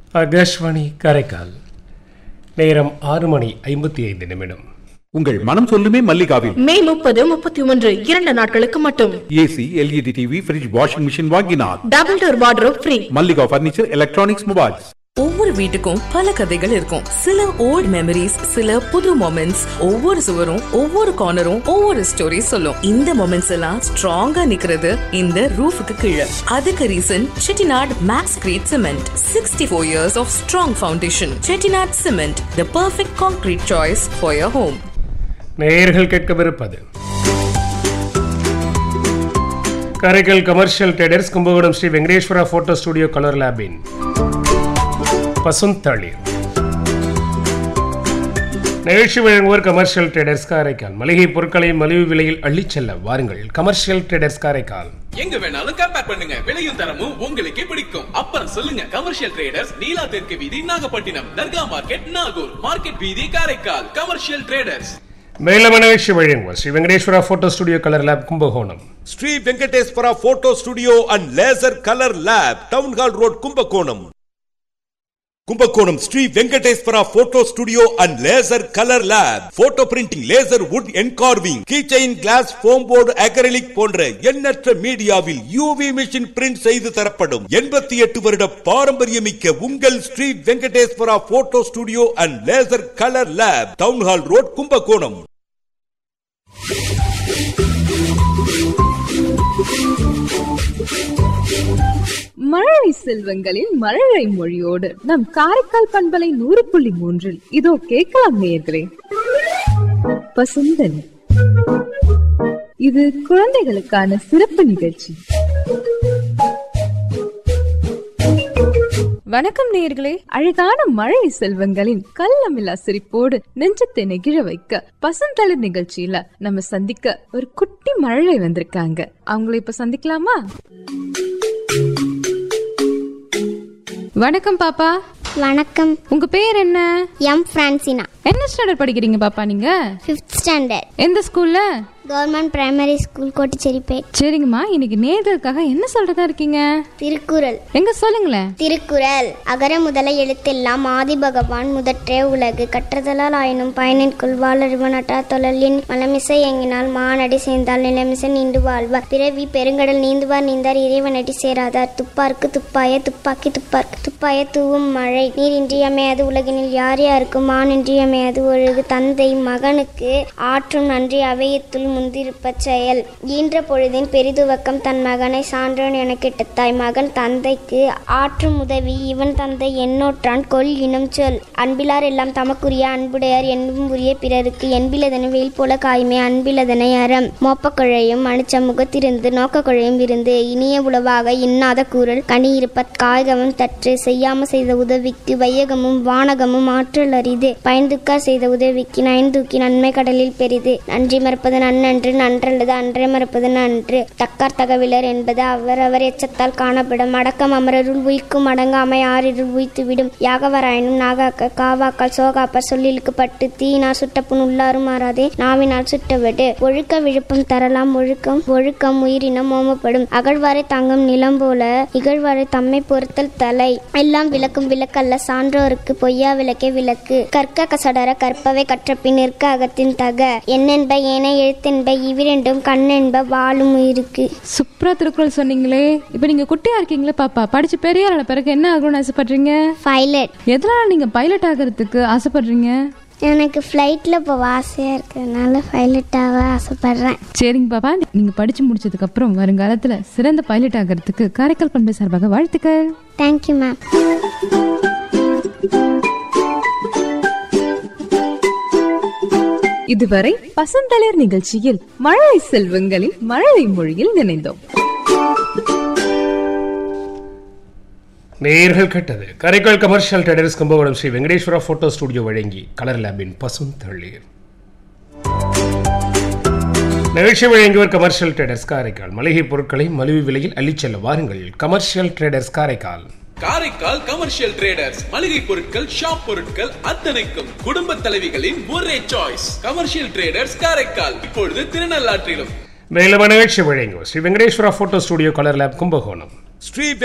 ஆகாஷ்வாணி காரைக்கால் நேரம் ஆறு மணி ஐம்பத்தி ஐந்து நிமிடம் உங்கள் மனம் சொல்லுமே மல்லிகாவில் மே முப்பது முப்பத்தி ஒன்று இரண்டு நாட்களுக்கு மட்டும் AC LED TV fridge washing machine வாங்கினார் double door wardrobe free Mallika furniture electronics mobiles ஒவ்வொரு வீட்டுக்கும் பல கதைகள் இருக்கும் சில ஓல்ட் மெமரிஸ் சில புது மொமெண்ட்ஸ் ஒவ்வொரு சுவரும் ஒவ்வொரு கார்னரும் ஒவ்வொரு ஸ்டோரி சொல்லும் இந்த மொமெண்ட்ஸ் எல்லாம் ஸ்ட்ராங்கா நிக்கிறது இந்த ரூஃபுக்கு கீழே அதுக்கு reason Chettinad makes great cement sixty four years of strong foundation Chettinad cement the perfect concrete choice for your home நேயர்கள் கேட்கவிருப்பது Karaikal commercial traders Kumbakonam Sri Venkateswara photo studio colour லேபின் பசுந்தளிர் நிகழ்ச்சி வழங்குவோர் கமர்ஷியல் ட்ரேடர்ஸ் காரைக்கால் மளிகை பொருட்களை மலிவு விலையில் அள்ளிச் செல்ல வாருங்கள் கமர்ஷியல் ட்ரேடர்ஸ் காரைக்கால் எங்க வேணாலும் கம்பேர் பண்ணுங்க விலையும் தரமும் உங்களுக்கே பிடிக்கும் அப்புறம் சொல்லுங்க கமர்ஷியல் ட்ரேடர்ஸ் நீலா தெற்கு வீதி நாகப்பட்டினம் தர்கா மார்க்கெட் நாகூர் மார்க்கெட் வீதி காரைக்கால் கமர்ஷியல் ட்ரேடர்ஸ் மேலும் நிகழ்ச்சி வழங்குவோர் Sri Venkateswara photo studio colour lab Kumbakonam Sri Venkateswara photo studio and laser colour lab town hall road Kumbakonam Kumbakonam Sri Venkateswara photo studio and laser colour lab photo printing laser wood engraving keychain glass foam board acrylic போன்ற எண்ணற்ற மீடியாவில் UV machine print செய்து தரப்படும் எண்பத்தி எட்டு வருட பாரம்பரியமிக்க உங்கள் Sri Venkateswara photo studio and laser colour lab town hall road Kumbakonam மழலை செல்வங்களின் மழலை மொழியோடு நம் காரைக்கால் பண்பலை நூறு புள்ளி மூன்றில் இதோ கேட்கலாம் நேயர்களே பசுந்தன் இது குழந்தைகளுக்கான சிறப்பு நிகழ்ச்சி வணக்கம் நேயர்களே அழகான மழை செல்வங்களின் கள்ளமில்லா சிரிப்போடு நெஞ்சத்தை நெகிழ வைக்க பசுந்தளிர் நிகழ்ச்சியில நம்ம சந்திக்க ஒரு குட்டி மழலை வந்திருக்காங்க அவங்கள இப்ப சந்திக்கலாமா வணக்கம் பாப்பா வணக்கம் உங்க பேர் என்ன எம் பிரான்சினா என்ன ஸ்டாண்டர்ட் படிக்கிறீங்க பாப்பா நீங்க ஃபிஃப்த் ஸ்டாண்டர்ட் எந்த ஸ்கூல்ல கவர்மெண்ட் பிரைமரி ஸ்கூல் கோட்டிச்சேரிப்பேட் சரிங்கம்மா இன்னைக்கு நேர்களுக்காக என்ன சொல்றதா இருக்கீங்க திருக்குறள் எங்க சொல்லுங்களேன் திருக்குறள் அகர முதல எழுத்தெல்லாம் ஆதி பகவான் முதற்றே உலகு கற்றதலால் ஆயினும் பயனிற்குள் வாழறிவன் அட்டா தொழலின் மலமிசை எங்கினால் மானடி சேர்ந்தால் நிலமிசை நீண்டு வாழ்வார் பிறவி பெருங்கடல் நீந்துவார் நீந்தார் இறைவனடி சேராதார் துப்பார்க்கு துப்பாய துப்பாக்கி துப்பார்க்கு துப்பாய தூவும் மழை நீர் இன்றியமையாது உலகினில் யார் யாருக்கு மான் இன்றியமையாது ஒழுகு தந்தை மகனுக்கு ஆற்றும் நன்றி அவையத்துள் முந்திருப்ப செயல் ஈன்ற பொழுதின் பெரிதுவக்கம் தன் மகனை சான்றோன் என கெட்டத்தாய் மகன் தந்தைக்கு ஆற்றும் உதவி இவன் தந்தை எண்ணோற்றான் கொல் இனம் சொல் அன்பிலார் எல்லாம் தமக்குரிய அன்புடையார் என்பும் உரிய பிறருக்கு என்பிலதனை வெயில் போல காயுமே அன்பிலதனை அறம் மோப்பக்குழையும் அணிச்ச முகத்திருந்து நோக்கக்குழையும் இருந்து இனிய உளவாக இன்னாத கூறல் கனி இருப்ப காய்கமும் தற்று செய்யாம செய்த உதவிக்கு வையகமும் வானகமும் ஆற்றல் அரிது பயந்துக்கார் செய்த உதவிக்கு நயன்தூக்கி நன்மை கடலில் பெரிது நன்றி மறப்பது நன்னன்று நன்றல்லது அன்றே மறப்பது நன்று தக்கார் தகவிலர் என்பது அவரவர் எச்சத்தால் காணப்படும் அடக்கம் அமரருள் உயிர்க்கும் அடங்காமை ஆறிருள் உய்த்துவிடும் யாகவராயனும் நாகாக்க காவாக்கால் சோகாப்பர் சொல்லிலுக்கு பட்டு தீயினால் சுட்டப்புண் உள்ளாரும் மாறாதே நாவினால் சுட்டவிடு ஒழுக்க விழுப்பம் தரலாம் ஒழுக்கம் ஒழுக்கம் உயிரினம் ஓமப்படும் அகழ்வாரை தங்கும் நிலம் போல இகழ்வாரை தம்மை பொறுத்தல் தலை எல்லாம் விளக்கும் விளக்கல்ல சான்றோருக்கு பொய்யா விளக்கே விளக்கு கற்க கசடர கற்பவை கற்றபின் நிற்க அகத்தின் தக என்னென்ப ஏன எழுத்தென்ப இவ்விரண்டும் கண்ணென்ப வாழும் உயிருக்கு சூப்பரா திருக்குறள் சொன்னீங்களே இப்ப நீங்க குட்டியா இருக்கீங்களே பாப்பா படிச்சு பெரிய ஆன பிறகு என்ன ஆகணும்னு ஆசைப்படுறீங்க பைலட் எதனால நீங்க பைலட் ஆகிறதுக்கு ஆசைப்படுறீங்க எனக்கு ஃப்ளைட்டில் போக ஆசையாக இருக்கிறதுனால பைலட்டாக ஆசைப்படுறேன் சரிங்க பாப்பா நீங்க படிச்சு முடிச்சதுக்கு அப்புறம் வருங்காலத்துல சிறந்த பைலட் ஆகிறதுக்கு காரைக்கால் பண்பை சார்பாக வாழ்த்துக்கள் தேங்க்யூ மேம் இதுவரை பசந்தளிர் நிகழ்ச்சியில் மழலை செல்வங்களின் மழலை மொழியில் நினைந்தோம் நேயர்கள் கேட்டது Karaikal commercial traders Kumbakonam Sri Venkateswara photo studio வழங்கி கலர் லேபின் பசுந்தளிர் நிகழ்ச்சி வழங்கியவர் கமர்ஷியல் ட்ரேடர்ஸ் காரைக்கால் மளிகை பொருட்களை மலிவு விலையில் அள்ளிச் செல்ல வாருங்கள் commercial traders Karaikal Karaikal commercial traders மளிகை பொருட்கள் ஷாப் பொருட்கள் அத்தனைக்கும் குடும்ப தலைவிகளின் ஒரே சாய்ஸ் கமர்ஷியல் ட்ரேடர்ஸ் காரைக்கால் இப்பொழுது திருநள்ளாற்றிலும் மேலும் நிகழ்ச்சி வழங்குவோர் Sri Venkateswara photo studio colour lab Kumbakonam Sri